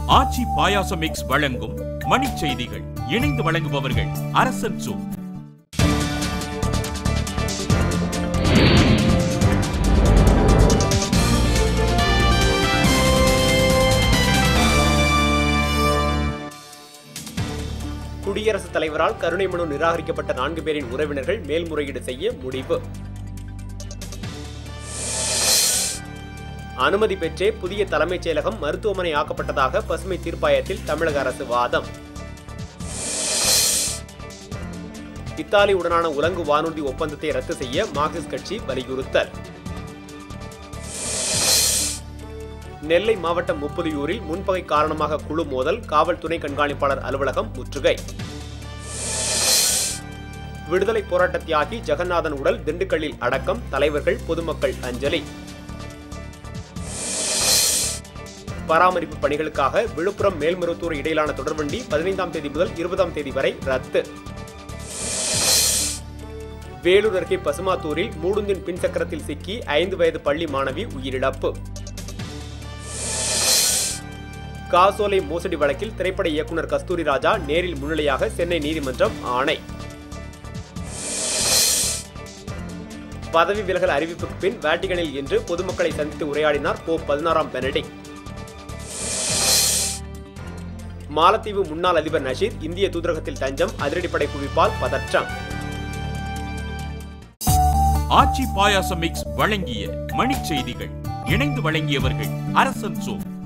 ஆச்சி பாயாசம் mix வழங்கும் மணிச் செய்திகள் இணைந்து வழங்குபவர்கள் அரசன் சூ குடியரசுத் தலைவரால் கருணை மனு நிராகரிக்கப்பட்ட நான்கு பேரின் உறவினர்கள் மேல்முறையீடு செய்ய முடிவு அனுமதி பெற்றே புதிய தலைமைச் செயலகம் மருத்துவமனை ஆக்கப்பட்டதாக பசுமை தீர்ப்பாயத்தில் தமிழக அரசு வாதம் இத்தாலி உடனான உலங்கு வானூர்தி ஒப்பந்தத்தை ரத்து செய்ய மார்க்சிஸ்ட் கட்சி வலியுறுத்தல் நெல்லை மாவட்டம் முப்பதியூரில் முன்பகை காரணமாக குழு மோதல் காவல் துணை கண்காணிப்பாளர் அலுவலகம் முற்றுகை விடுதலை போராட்ட தியாகி ஜெகநாதன் உடல் திண்டுக்கல்லில் அடக்கம் தலைவர்கள் பொதுமக்கள் அஞ்சலி பராமரிப்பு பணிகளுக்காக விழுப்புரம் மேல்மருவத்தூர் இடையிலான தொடர்வண்டி பதினைந்தாம் தேதி முதல் இருபதாம் தேதி வரை ரத்து வேலூர் அருகே பசுமாத்தூரில் மூடுந்தின் பின்சக்கரத்தில் சிக்கி ஐந்து வயது பள்ளி மாணவி உயிரிழப்பு காசோலை மோசடி வழக்கில் திரைப்பட இயக்குனர் கஸ்தூரி ராஜா நேரில் முன்னிலையாக சென்னை நீதிமன்றம் ஆணை பதவி விலகல் அறிவிப்புக்கு பின் வேட்டிகனில் இன்று பொதுமக்களை சந்தித்து உரையாடினார் போப் பதினாறாம் பெனடிக் மாலத்தீவு முன்னாள் அதிபர் நஷீர் இந்திய தூதரகத்தில் தஞ்சம் அதிரடிப்படை குவிப்பால் பதற்றம் ஆச்சி பாயாசம் மிக்ஸ் வழங்கிய மணிச் செய்திகள் இணைந்து வழங்கியவர்கள் அரசன் சோ